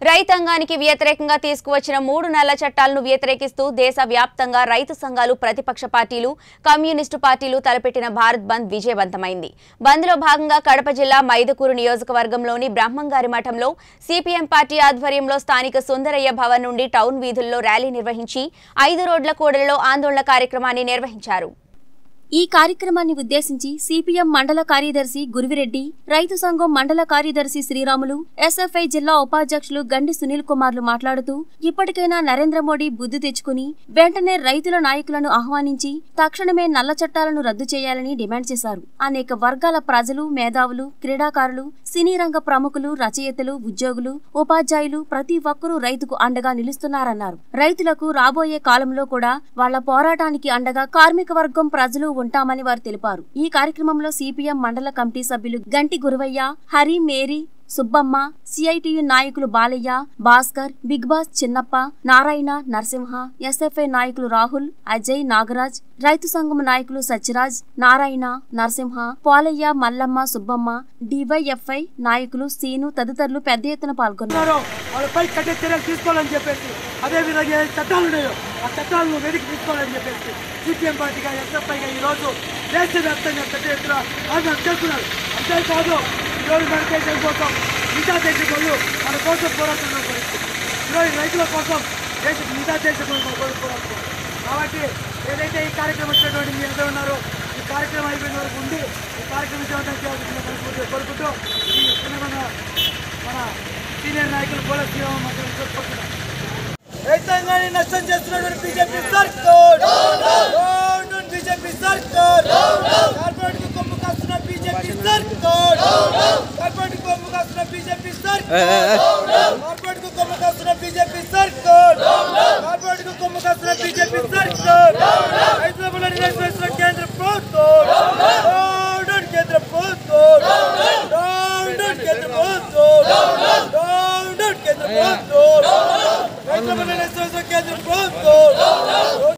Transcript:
రైతాంగానికి వ్యతిరేకంగా తీసుకువచ్చిన మూడు నల్ల చట్టాలను వ్యతిరేకిస్తూ దేశ వ్యాప్తంగా రైతు సంఘాలు ప్రతిపక్ష పార్టీలు కమ్యూనిస్టు పార్టీలు తలపెట్టిన భారత్ బంద్ విజయవంతమైంది బంద్లో భాగంగా కడప జిల్లా మైదుకూరు నియోజకవర్గంలోని బ్రహ్మంగారి మఠంలో సిపిఎం పార్టీ ఆధ్వర్యంలో స్థానిక సుందరయ్య భవన్ నుండి టౌన్ వీధుల్లో ర్యాలీ నిర్వహించి ఐదు రోడ్ల కూడలిలో ఆందోళన కార్యక్రమాన్ని నిర్వహించారు ఈ కార్యక్రమాన్ని ఉద్దేశించి సిపిఎం మండల కార్యదర్శి గురువిరెడ్డి రైతు సంఘం మండల కార్యదర్శి శ్రీరాములు ఎస్ఎఫ్ఐ జిల్లా ఉపాధ్యక్షులు గండి సునీల్ కుమార్లు మాట్లాడుతూ ఇప్పటికైనా నరేంద్ర మోడీ బుద్ధి తెచ్చుకుని వెంటనే రైతుల నాయకులను ఆహ్వానించి తక్షణమే నల్ల చట్టాలను రద్దు చేయాలని డిమాండ్ చేశారు అనేక వర్గాల ప్రజలు మేధావులు క్రీడాకారులు సినీ రంగ ప్రముఖులు రచయితలు ఉద్యోగులు ఉపాధ్యాయులు ప్రతి ఒక్కరూ రైతుకు అండగా నిలుస్తున్నారన్నారు రైతులకు రాబోయే కాలంలో కూడా వాళ్ల పోరాటానికి అండగా కార్మిక వర్గం ప్రజలు ఉంటామని వారు తెలిపారు ఈ కార్యక్రమంలో సిపిఎం మండల కమిటీ సభ్యులు గంటి గురవయ్య హరి మేరీ సుబ్బమ్మ సిఐటియు నాయకులు బాలయ్య భాస్కర్ బిగ్ బాస్ చిన్నప్ప నారాయణ నరసింహ ఎస్ఎఫ్ఐ నాయకులు రాహుల్ అజయ్ నాగరాజ్ రైతు సంఘం నాయకులు సత్యరాజ్ నారాయణ నరసింహ పోలయ్య మల్లమ్మ సుబ్బమ్మ డివైఎఫ్ఐ నాయకులు సీను తదితరులు పెద్ద ఎత్తున పాల్గొన్నారు ఉన్నారో వాళ్ళపై కఠిన చర్యలు తీసుకోవాలని చెప్పేసి అదేవిధంగా ఏ చట్టాలు ఉన్నాయో ఆ చట్టాలను వెనక్కి తీసుకోవాలని చెప్పేసి సిపిఎం పార్టీగా ఎస్ఎఫ్ఐగా ఈరోజు దేశవ్యాప్తంగా పెద్ద ఎత్తున ఆందోళన చేస్తున్నారు అంతేకాదు ఈరోజు మన దేశం కోసం మిగతా దేశం వాళ్ళు మన కోసం పోరాడుతున్న పరిస్థితి ఈరోజు రైతుల కోసం దేశ మిగతా దేశం కోసం పోరాడుతున్నారు కాబట్టి ఏదైతే ఈ కార్యక్రమం వచ్చినటువంటి మీరు ఎంత ఉన్నారో ఈ కార్యక్రమం అయిపోయిన వరకు ఉండి ఈ కార్యక్రమం విజయవంతం చేయాల్సిన మనస్ఫూర్తిగా కోరుకుంటూ ఈ చిన్న మన సీనియర్ నాయకులు కూడా శ్రీరామ మాట్లాడి చెప్పుకుంటున్నారు రైతాంగాన్ని నష్టం చేస్తున్నటువంటి బీజేపీ సర్కార్ బీజేపీ సర్కార్ కార్పొరేట్ కు కొమ్ము కాస్తున్న బీజేపీ సర్కార్ కార్పొరేట్ కు కొమ్ము కాస్తున్న బీజేపీ సర్కార్ కార్పొరేట్ కు కొమ్ము కాస్తున్న బీజేపీ సర్కార్ కార్పొరేట్ కు కొమ్ము కాస్తున్న బీజేపీ సర్కార్ రైతుల పనులు నిర్వహిస్తున్న కేంద్ర ప్రభుత్వం డౌన్ కేంద్ర ప్రభుత్వం డౌన్ కేంద్ర ప్రభుత్వం డౌన్ కేంద్ర ప్రభుత్వం రైతుల పనులు నిర్వహిస్తున్న కేంద్ర ప్రభుత్వం